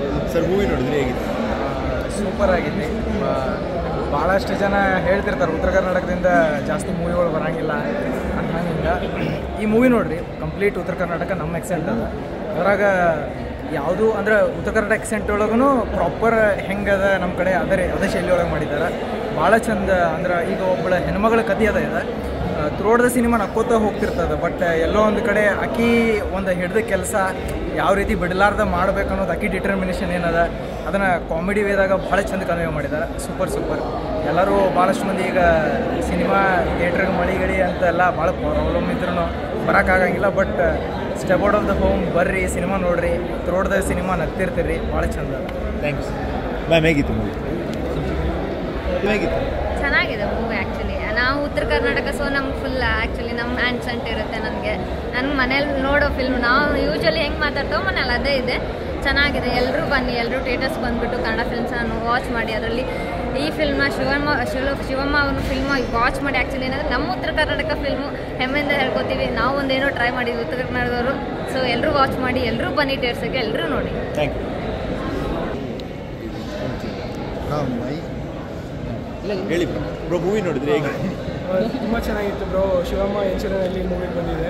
Sir movie ನೋಡಿದ್ರೆ ಹೇಗಿತ್ತು super ಆಗಿದೆ ಭಾಳಷ್ಟು ಜನ ಹೇಳ್ತಿರ್ತಾರೆ ಉತ್ತರ ಕರ್ನಾಟಕದಿಂದ ಜಾಸ್ತಿ ಮೂವಿಗಳು ಬರೋಂಗಿಲ್ಲ ಅಂತ ಹಂಗಿಂಗ ಈ ಮೂವಿ ನೋಡ್ರಿ ಕಂಪ್ಲೀಟ್ ಉತ್ತರ ಕರ್ನಾಟಕ ನಮ್ಮ ಎಕ್ಸೆಂಟ್ ಅದ ಅದ್ರಾಗ ಯಾವುದು ಅಂದ್ರೆ ಉತ್ತರ ಕರ್ನಾಟಕ ಎಕ್ಸೆಂಟ್ ಒಳಗೂ ಪ್ರಾಪರ್ ಹೆಂಗದ ನಮ್ಮ ಕಡೆ ಅದೇ ಅದೇ ಶೈಲಿ ಒಳಗೆ ಮಾಡಿದ್ದಾರೆ ಭಾಳ ಚಂದ ಅಂದ್ರೆ ಈಗ ಒಬ್ಬಳ ಹೆಣ್ಮಗಳ ಕಥೆ ಅದ ಇದೆ ಥ್ರೋಡ್ ದ ಸಿನಿಮಾ ನಕ್ಕೋತ ಹೋಗ್ತಿರ್ತದೆ ಬಟ್ ಎಲ್ಲೋ ಒಂದು ಕಡೆ ಅಕ್ಕಿ ಒಂದು ಹಿಡ್ದ ಕೆಲಸ ಯಾವ ರೀತಿ ಬಿಡಲಾರ್ದ ಮಾಡ್ಬೇಕು ಅನ್ನೋದು ಅಕ್ಕಿ ಡಿಟರ್ಮಿನೇಷನ್ ಏನದ ಅದನ್ನು ಕಾಮಿಡಿ ವೇದಾಗ ಭಾಳ ಚಂದ ಕನ್ವೆ ಮಾಡಿದ್ದಾರೆ ಸೂಪರ್ ಸೂಪರ್ ಎಲ್ಲರೂ ಭಾಳಷ್ಟು ಮಂದಿ ಈಗ ಸಿನಿಮಾ ಥಿಯೇಟ್ರಿಗೆ ಮಳಿಗಡಿ ಅಂತೆಲ್ಲ ಭಾಳ ಪ್ರಾಬ್ಲಮ್ ಇದ್ರೂ ಬರೋಕ್ಕಾಗಂಗಿಲ್ಲ but step out of the home ಬರ್ರಿ ಸಿನಿಮಾ ನೋಡ್ರಿ ಥ್ರೋಡ್ ದ ಸಿನಿಮಾ ನಗ್ತಿರ್ತೀರಿ ಭಾಳ ಚಂದ ಥ್ಯಾಂಕ್ ಯು ಮ್ಯಾಮ್ ಹೇಗಿತ್ತು ಮೂವಿ ಹೇಗಿತ್ತು ಚೆನ್ನಾಗಿದೆ ಮೂವಿ ಆ್ಯಕ್ಚುಲಿ ನಾವು ಉತ್ತರ ಕರ್ನಾಟಕ ಸೊ ನಮ್ಗೆ ಫುಲ್ ಆ್ಯಕ್ಚುಲಿ ನಮ್ಮ ಆ್ಯನ್ಸೆಂಟ್ ಇರುತ್ತೆ ನನಗೆ ನನ್ನ ಮನೇಲಿ ನೋಡೋ ಫಿಲ್ಮ್ ನಾವು ಯೂಶ್ವಲಿ ಹೆಂಗೆ ಮಾತಾಡ್ತೇವೆ ಮನೇಲಿ ಅದೇ ಇದೆ ಚೆನ್ನಾಗಿದೆ ಎಲ್ಲರೂ ಬನ್ನಿ ಎಲ್ಲರೂ ಥಿಯೇಟರ್ಸ್ ಬಂದುಬಿಟ್ಟು ಕನ್ನಡ ಫಿಲ್ಮ್ಸನ್ನು ವಾಚ್ ಮಾಡಿ ಅದರಲ್ಲಿ ಈ ಫಿಲ್ಮ್ನ ಶಿವಮ್ಮ ಶಿವ ಶಿವಮ್ಮ ಅವ್ರ ಫಿಲ್ಮ್ ವಾಚ್ ಮಾಡಿ ಆ್ಯಕ್ಚುಲಿ ಏನಂದರೆ ನಮ್ಮ ಉತ್ತರ ಕರ್ನಾಟಕ ಫಿಲ್ಮು ಹೆಮ್ಮೆಯಿಂದ ಹೇಳ್ಕೊತೀವಿ ನಾವು ಒಂದೇನೋ ಟ್ರೈ ಮಾಡಿದ್ವಿ ಉತ್ತರ ಕನ್ನಡದವರು ಸೊ ಎಲ್ಲರೂ ವಾಚ್ ಮಾಡಿ ಎಲ್ಲರೂ ಬನ್ನಿ ಥಿಯೇಟರ್ಸಿಗೆ ಎಲ್ಲರೂ ನೋಡಿ ಥ್ಯಾಂಕ್ ಯು ಹೇಳಿ ಬ್ರೋ ಬ್ರೋ ಮೂವಿ ನೋಡಿದ್ರೆ ಹೇಗಿತ್ತು ತುಂಬ ಚೆನ್ನಾಗಿತ್ತು ಬ್ರೋ ಶಿವಮ್ಮ ಎನ್ಸಿಡನಲ್ಲಿ ಮೂವಿ ಬಂದಿದೆ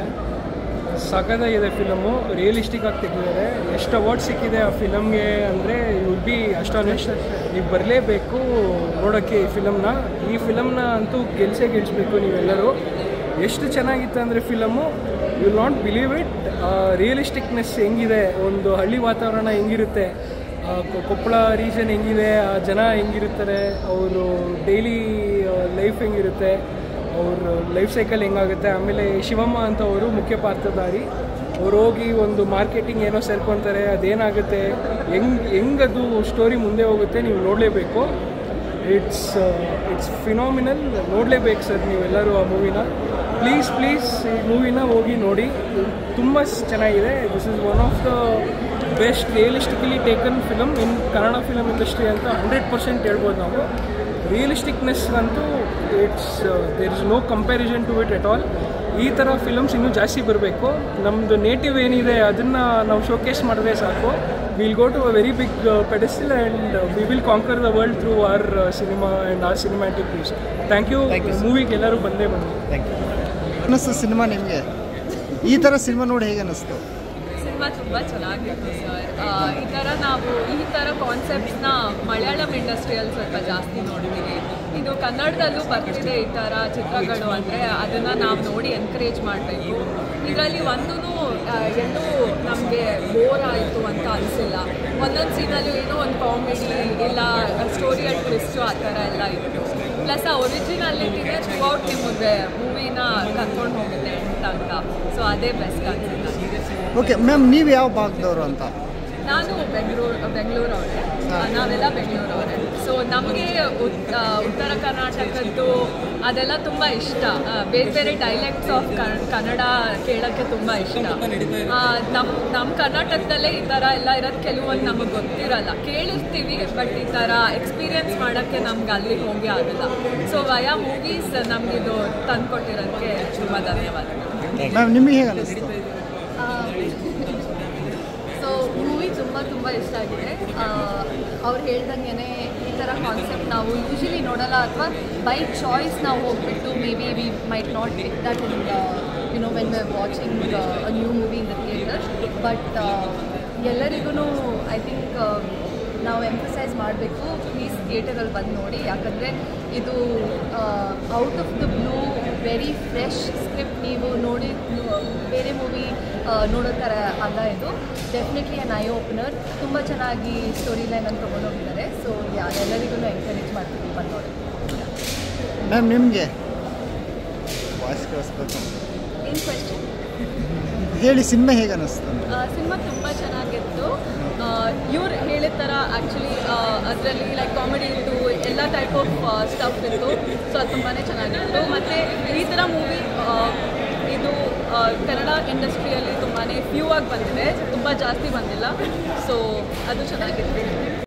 ಸಖತ್ತಾಗಿದೆ ಫಿಲಮು ರಿಯಲಿಸ್ಟಿಕ್ ಆಗಿ ತೆಗೆದಿದ್ದಾರೆ ಎಷ್ಟು ಅವಾರ್ಡ್ ಸಿಕ್ಕಿದೆ ಆ ಫಿಲಮ್ಗೆ ಅಂದರೆ ವಿಲ್ ಬಿ ಅಸ್ಟಾನಿಸ್ಟ್ ನೀವು ಬರಲೇಬೇಕು ನೋಡೋಕ್ಕೆ ಈ ಫಿಲಮ್ನ ಈ ಫಿಲಮ್ನ ಅಂತೂ ಗೆಲ್ಸೇ ಗೆಲ್ಸ್ಬೇಕು ನೀವೆಲ್ಲರೂ ಎಷ್ಟು ಚೆನ್ನಾಗಿತ್ತು ಅಂದರೆ film you will not believe it realisticness ಹೆಂಗಿದೆ ಒಂದು ಹಳ್ಳಿ ವಾತಾವರಣ ಹೆಂಗಿರುತ್ತೆ ಆ, ಕೊ- ಕೊಪ್ಪಳ ರೀಜನ್ ಹೆಂಗಿದೆ ಆ ಜನ ಹೆಂಗಿರ್ತಾರೆ ಅವರು ಡೈಲಿ ಲೈಫ್ ಹೆಂಗಿರುತ್ತೆ ಅವ್ರ ಲೈಫ್ ಸೈಕಲ್ ಹೆಂಗಾಗುತ್ತೆ ಆಮೇಲೆ ಶಿವಮ್ಮ ಅಂತ ಅವರು ಮುಖ್ಯ ಪಾತ್ರಧಾರಿ ಅವ್ರು ಹೋಗಿ ಒಂದು ಮಾರ್ಕೆಟಿಂಗ್ ಏನೋ ಸೇರ್ಕೊತಾರೆ ಅದೇನಾಗುತ್ತೆ ಹೆಂಗ್ ಹೆಂಗದು ಸ್ಟೋರಿ ಮುಂದೆ ಹೋಗುತ್ತೆ ನೀವು ನೋಡಲೇಬೇಕು ಇಟ್ಸ್ ಇಟ್ಸ್ ಫಿನಾಮಿನಲ್ ನೋಡಲೇಬೇಕು ಸರ್ ನೀವೆಲ್ಲರೂ ಆ ಮೂವಿನ ಪ್ಲೀಸ್ ಪ್ಲೀಸ್ ಈ ಮೂವಿನ ಹೋಗಿ ನೋಡಿ ತುಂಬ ಚೆನ್ನಾಗಿದೆ this is one of the best realistically taken film in Kannada film industry ಅಂತ ಹಂಡ್ರೆಡ್ ಪರ್ಸೆಂಟ್ ಹೇಳ್ಬೋದು ನಾವು ರಿಯಲಿಸ್ಟಿಕ್ನೆಸ್ ಅಂತೂ it's there is no comparison to it at all ಈ ಥರ ಫಿಲಮ್ಸ್ ಇನ್ನೂ ಜಾಸ್ತಿ ಬರಬೇಕು ನಮ್ಮದು ನೇಟಿವ್ ಏನಿದೆ ಅದನ್ನು ನಾವು ಶೋಕೇಸ್ ಮಾಡಿದ್ರೆ ಸಾಕು will go to a very big pedestal and we will conquer the world through our cinema and our cinematic news thank you Thank you, sir. ಮೂವಿಗೆ ಎಲ್ಲರೂ ಬಂದೇ ಬನ್ನಿ ಥ್ಯಾಂಕ್ ಯು ಅನ್ನಿಸ್ತು ಸಿನಿಮಾ ನಿಮಗೆ ಈ ಥರ ಸಿನಿಮಾ ನೋಡಿ ಹೇಗೆ ಅನ್ನಿಸ್ತು ಸಿನಿಮಾ ತುಂಬ ಚೆನ್ನಾಗಿತ್ತು ಸರ್ ಈ ಥರ ನಾವು ಈ ಥರ ಕಾನ್ಸೆಪ್ಟ್ಸ್ನ ಮಲಯಾಳಂ ಇಂಡಸ್ಟ್ರಿಯಲ್ಲಿ ಸ್ವಲ್ಪ ಜಾಸ್ತಿ ನೋಡ್ತೀವಿ ಇದು ಕನ್ನಡದಲ್ಲೂ ಬರ್ತಿದೆ ಈ ಥರ ಚಿತ್ರಗಳು ಅಂದರೆ ಅದನ್ನು ನಾವು ನೋಡಿ ಎನ್ಕರೇಜ್ ಮಾಡಬೇಕು ಇದರಲ್ಲಿ ಒಂದೂ ಎಲ್ಲೂ ನಮಗೆ ಬೋರ್ ಆಯಿತು ಅಂತ ಅನಿಸಿಲ್ಲ ಒಂದೊಂದು ಸೀನಲ್ಲೂ ಏನೋ ಒಂದು ಕಾಮಿಡಿ ಇಲ್ಲ ಸ್ಟೋರಿಯಲ್ ಟ್ವಿಸ್ಟು ಆ ಥರ ಎಲ್ಲ ಇತ್ತು ಪ್ಲಸ್ ಆ ಒರಿಜಿನಾಲಿಟಿನೇ ಥ್ರೂ ಔಟ್ ನಿಮಗೆ ಮೂವಿನ ಕರ್ಕೊಂಡು ಹೋಗುತ್ತೆ ಅಂತ ಸೊ ಅದೇ ಬೆಸ್ಟ್ ಅನ್ಸುತ್ತೆ ಓಕೆ ಮ್ಯಾಮ್ ನೀವು ಯಾವ ಭಾಗದವರು ಅಂತ ನಾನು ಬೆಂಗಳೂರು ಬೆಂಗಳೂರವರೇ ನಾವೆಲ್ಲ ಬೆಂಗಳೂರವರೇ ಸೊ ನಮಗೆ ಉತ್ತರ ಕರ್ನಾಟಕದ್ದು ಅದೆಲ್ಲ ತುಂಬ ಇಷ್ಟ ಆ, ಬೇರೆ ಬೇರೆ ಡೈಲೆಕ್ಟ್ಸ್ ಆಫ್ ಕನ್ನಡ ಕೇಳೋಕ್ಕೆ ತುಂಬ ಇಷ್ಟ ನಮ್ಮ ನಮ್ಮ ಕರ್ನಾಟಕದಲ್ಲೇ ಈ ಥರ ಎಲ್ಲ ಇರೋದು ಕೆಲವೊಂದು ನಮಗೆ ಗೊತ್ತಿರಲ್ಲ ಕೇಳಿರ್ತೀವಿ ಬಟ್ ಈ ಥರ ಎಕ್ಸ್ಪೀರಿಯನ್ಸ್ ಮಾಡೋಕ್ಕೆ ನಮ್ಗೆ ಅಲ್ಲಿಗೆ ಹೋಗಿ ಆಗಲ್ಲ ಸೊ ವಯ ಮೂವೀಸ್ ನಮಗಿದು ತಂದ್ಕೊಟ್ಟಿರೋದಕ್ಕೆ ತುಂಬ ಧನ್ಯವಾದಗಳು ಮ್ಯಾಮ್ ನಿಮಗೆ ಹೇಗೆ ಅನ್ನಿಸ್ತು ಸೊ ಮೂವಿ ತುಂಬ ತುಂಬ ಇಷ್ಟ ಆಗಿದೆ ಅವ್ರು ಹೇಳ್ದಂಗೆ ಈ ಥರ ಕಾನ್ಸೆಪ್ಟ್ ನಾವು ಯೂಶಲಿ ನೋಡಲ್ಲ ಅಥವಾ ಬೈ ಚಾಯ್ಸ್ ನಾವು ಹೋಗ್ಬಿಟ್ಟು may be we might not pick that in you know when we watching a new movie in the theatre but ಎಲ್ಲರಿಗೂ ಐ ಥಿಂಕ್ ನಾವು ಎಂಫಸೈಸ್ ಮಾಡಬೇಕು ಪ್ಲೀಸ್ ಥಿಯೇಟರಲ್ಲಿ ಬಂದು ನೋಡಿ ಯಾಕಂದರೆ ಇದು out of the blue very fresh script ನೀವು ನೋಡಿ ಬೇರೆ ಮೂವಿ ನೋಡೋ ಥರ ಅಲ್ಲ ಇದು ಡೆಫಿನೆಟ್ಲಿ ಅನ್ ಐ ಓಪನರ್ ತುಂಬ ಚೆನ್ನಾಗಿ ಸ್ಟೋರಿ ಲೈನನ್ನು ತೊಗೊಂಡೋಗಿದ್ದಾರೆ ಸೊ ಯಾ ಎಲ್ಲರಿಗೂ ಎಂಕರೇಜ್ ಮಾಡ್ತೀವಿ ಬಂದು ನೋಡಿ ಮ್ಯಾಮ್ ನಿಮಗೆ ವಾಯ್ಸ್ ಕೇಳಿಸ್ಬೇಕು ಏನು ಕ್ವೆಶನ್ ಹೇಳಿ ಸಿನಿಮಾ ಹೇಗೆ ಅನ್ನಿಸ್ತು ಅಂತ ಸಿನಿಮಾ ತುಂಬ ಚೆನ್ನಾಗಿತ್ತು ಇವ್ರು ಹೇಳಿದ ಥರ ಆ್ಯಕ್ಚುಲಿ ಅದರಲ್ಲಿ ಲೈಕ್ ಕಾಮಿಡಿ ಇತ್ತು ಎಲ್ಲ ಟೈಪ್ ಆಫ್ ಸ್ಟಫ್ ಇತ್ತು ಸೊ ಅದು ತುಂಬಾ ಚೆನ್ನಾಗಿತ್ತು ಮತ್ತು ಈ ಥರ ಮೂವಿ ಇದು ಆ, ಕನ್ನಡ ಇಂಡಸ್ಟ್ರಿಯಲ್ಲಿ ತುಂಬಾ ಫ್ಯೂ ಆಗಿ ಬಂದಿದೆ ತುಂಬ ಜಾಸ್ತಿ ಬಂದಿಲ್ಲ ಸೊ ಅದು ಚೆನ್ನಾಗಿತ್ತು